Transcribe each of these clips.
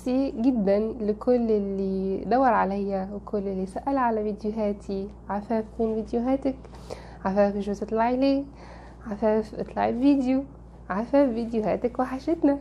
ميرسي جدا لكل اللي دور عليا وكل اللي سأل على فيديوهاتي عفاف من فيديوهاتك عفاف مش بتطلعي ليه عفاف اطلعي الفيديو عفاف فيديوهاتك وحشتنا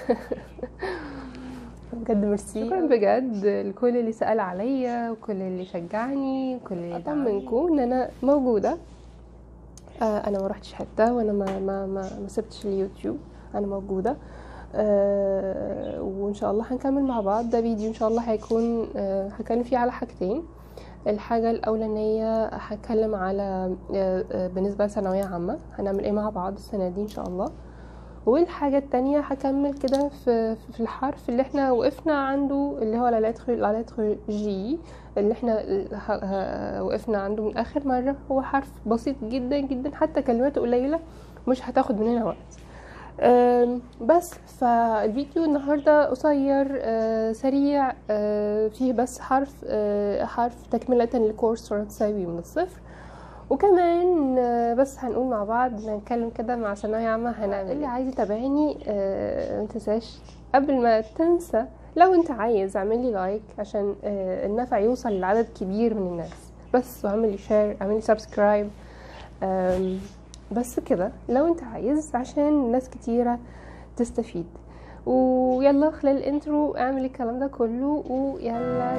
بجد ميرسي شكرا بجد لكل اللي سأل عليا وكل اللي شجعني وكل اللي طمنكم ان انا موجودة آه انا ما رحتش حتة وانا ما ما ما, ما سبتش اليوتيوب انا موجودة آه وان شاء الله هنكمل مع بعض ده فيديو ان شاء الله هيكون آه هتكلم فيه على حاجتين الحاجة الأولانية هتكلم على آه آه بالنسبة لثانوية عامة هنعمل ايه مع بعض السنة دي ان شاء الله والحاجة التانية هكمل كده في, في الحرف اللي احنا وقفنا عنده اللي هو لا لتر جي اللي احنا وقفنا عنده من آخر مرة هو حرف بسيط جدا جدا حتى كلماته قليلة مش هتاخد مننا وقت بس فالفيديو النهاردة قصير سريع فيه بس حرف حرف تكملة لكورس فرنساوي من الصفر وكمان بس هنقول مع بعض نتكلم كده مع ثانوية عامة هنعمل اللي عايز يتابعني ما تنساش قبل ما تنسى لو انت عايز اعملي لايك عشان النفع يوصل لعدد كبير من الناس بس واعملي شير اعملي سبسكرايب بس كده لو انت عايز عشان ناس كتيرة تستفيد ويلا خلال الانترو اعمل الكلام ده كله ويلا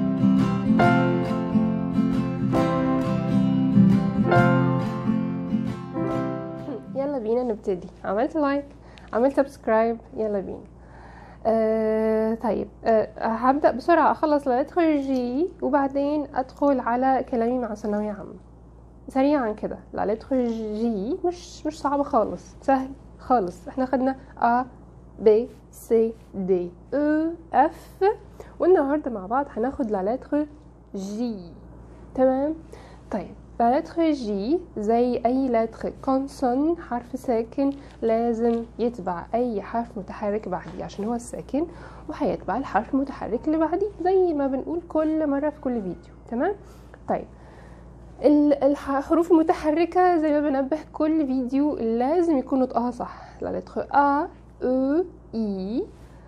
يلا بينا نبتدي عملت لايك عملت سبسكرايب يلا بينا آه طيب آه هبدأ بسرعة أخلص لادخل جي وبعدين أدخل على كلامي مع ثانوية عامة سريعا كده لا لادخل جي مش مش صعبة خالص سهل خالص احنا خدنا A B C D E F والنهاردة مع بعض هناخد لا لادخل جي تمام طيب لا لتر جي زي اي لتر كونسون حرف ساكن لازم يتبع اي حرف متحرك بعديه عشان هو الساكن وهيتبع الحرف المتحرك اللي بعديه زي ما بنقول كل مره في كل فيديو تمام طيب الحروف المتحركة زي ما بنبه كل فيديو لازم يكون نطقها صح لا لتر A E I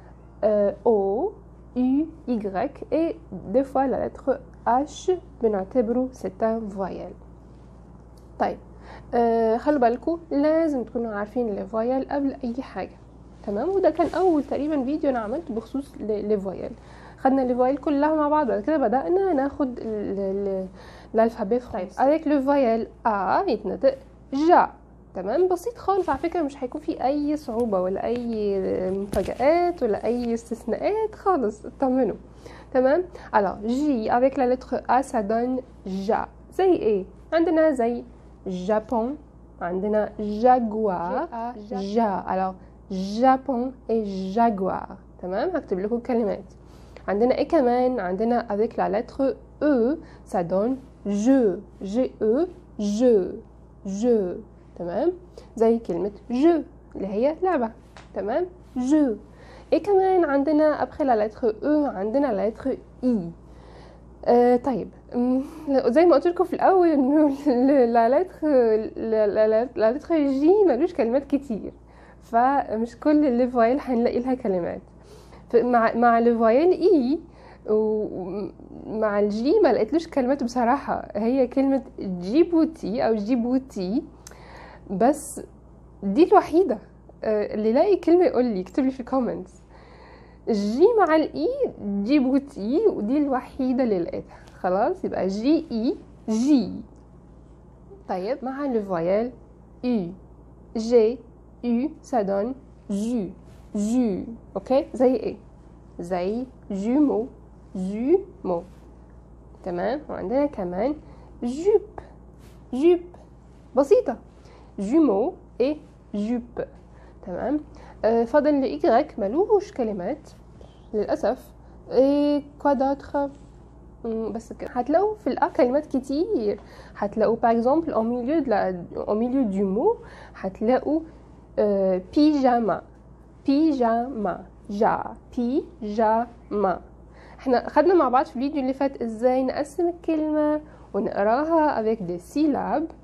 O U Y et des fois la lettre H بنعتبره c'est un voyelle طيب آه خلوا بالكم لازم تكونوا عارفين الفويل قبل اي حاجه تمام وده كان اول تقريبا فيديو انا عملته بخصوص الفويل خدنا الفويل كلها مع بعض بعد كده بدانا ناخد الالفابي طيب avec le voyelle A يتنطق جا تمام بسيط خالص على فكره مش هيكون في اي صعوبه ولا اي مفاجآت ولا اي استثناءات خالص اطمنوا تمام alors J avec la lettre A ça donne ja زي ايه عندنا زي جابون عندنا جاguار جا alors جابون et jaguar تمام هكتب لكم الكلمات عندنا ايه كمان عندنا avec la lettre E ça donne je G E je je تمام زي كلمة je اللي هي لعبة تمام je ايه كمان عندنا ابخي لا لتر او عندنا لا لتر اي آه طيب زي ما قلت لكم في الاول انه لا لتر لا لتر جي ملوش كلمات كتير فمش كل الفويل هنلاقي لها كلمات مع مع الفويل اي ومع الجي ما لقيتلوش كلمات بصراحة هي كلمة جيبوتي أو جيبوتي بس دي الوحيدة اللي يلاقي كلمة يقول لي اكتب لي في الكومنتس جي مع الاي جيبوتي ودي الوحيدة اللي لقيتها خلاص يبقى جي اي جي طيب مع الفويال يو جي يو سادون جو جو اوكي زي ايه زي جومو جومو تمام وعندنا كمان جوب جوب بسيطة جومو ايه جوب تمام آه فاضل لإيكغيك ملوش كلمات للأسف ايه كوا دوتر بس كده هتلاقوا في الأ كلمات كتير هتلاقوا باغ اكزومبل au milieu de la au milieu du mot هتلاقوا آه بيجاما بيجاما جا بيجاما احنا خدنا مع بعض في الفيديو اللي فات ازاي نقسم الكلمة ونقراها avec des syllabes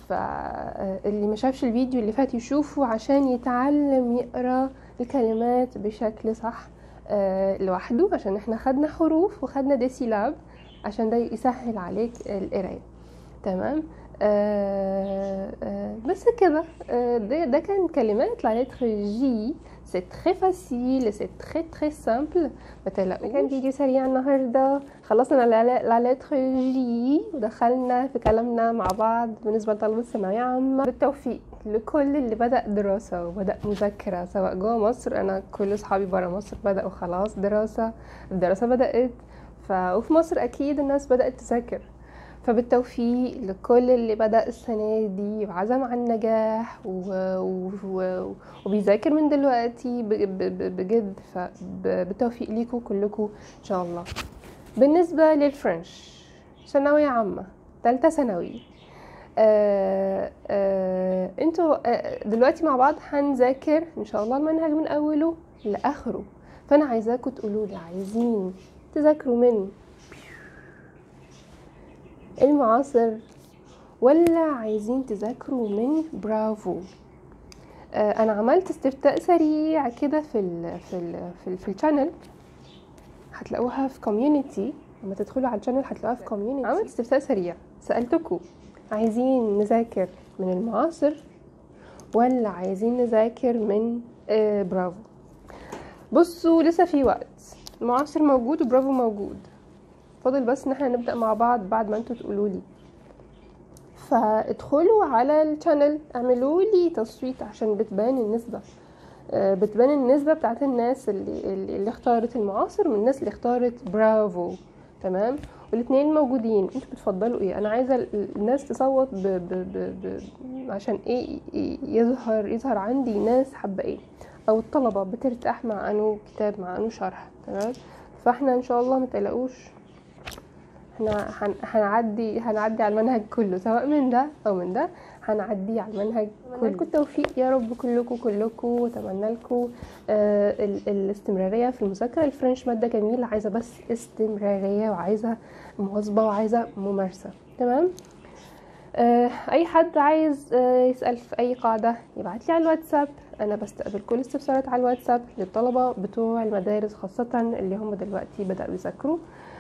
فاللي ما شافش الفيديو اللي فات يشوفه عشان يتعلم يقرا الكلمات بشكل صح آه لوحده عشان احنا خدنا حروف وخدنا دي سيلاب عشان ده يسهل عليك القرايه تمام آه آه بس كده آه ده, ده كان كلمات لا لتر جي سي تري فاسيل سي تري تري سامبل ما تقلقوش كان فيديو سريع النهارده خلصنا لا لتر جي ودخلنا في كلامنا مع بعض بالنسبه لطلبه الثانويه عامه بالتوفيق لكل اللي بدأ دراسة وبدأ مذاكرة سواء جوه مصر أنا كل أصحابي برا مصر بدأوا خلاص دراسة الدراسة بدأت ف... وفي مصر أكيد الناس بدأت تذاكر فبالتوفيق لكل اللي بدأ السنة دي وعزم على النجاح و... و... وبيذاكر من دلوقتي ب... ب... بجد فبالتوفيق ليكم كلكم إن شاء الله بالنسبة للفرنش ثانوية عامة تالتة ثانوي آه آه انتوا آه دلوقتي مع بعض هنذاكر ان شاء الله المنهج من اوله لاخره فانا عايزاكم تقولوا لي عايزين تذاكروا من المعاصر ولا عايزين تذاكروا من برافو آه انا عملت استفتاء سريع كده في ال في ال في, ال في الشانل هتلاقوها في كوميونتي لما تدخلوا على الشانل هتلاقوها في كوميونتي عملت استفتاء سريع سالتكم عايزين نذاكر من المعاصر ولا عايزين نذاكر من آه برافو بصوا لسه في وقت المعاصر موجود وبرافو موجود فاضل بس ان احنا نبدا مع بعض بعد ما انتوا تقولوا لي فادخلوا على الشانل اعملوا لي تصويت عشان بتبان النسبه آه بتبان النسبه بتاعت الناس اللي, اللي اختارت المعاصر من الناس اللي اختارت برافو تمام والاثنين موجودين انتوا بتفضلوا ايه انا عايزه الناس تصوت ب ب ب ب عشان ايه يظهر يظهر عندي ناس حابه ايه او الطلبه بترتاح مع انه كتاب مع انه شرح تمام فاحنا ان شاء الله متقلقوش احنا هنعدي هنعدي على المنهج كله سواء من ده او من ده هنعدي على المنهج كله لكم التوفيق يا رب كلكم كلكم واتمنى لكم آه الاستمراريه في المذاكره الفرنش ماده جميله عايزه بس استمراريه وعايزه مواظبه وعايزه ممارسه تمام آه اي حد عايز آه يسال في اي قاعده يبعت لي على الواتساب انا بستقبل كل الاستفسارات على الواتساب للطلبه بتوع المدارس خاصه اللي هم دلوقتي بداوا يذاكروا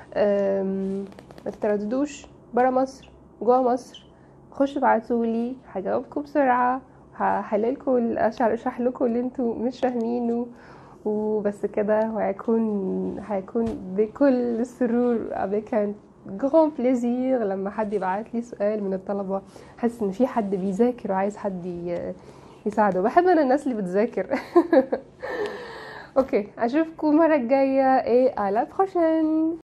ما تترددوش برا مصر جوا مصر خشوا ابعتولي هجاوبكم بسرعه هحللكم اشرح لكم اللي انتوا مش فاهمينه وبس كده وهيكون هيكون بكل سرور افيك جران بليزير لما حد يبعت لي سؤال من الطلبه حاسس ان في حد بيذاكر وعايز حد يساعده بحب انا الناس اللي بتذاكر اوكي اشوفكم المره الجايه ايه على بروشين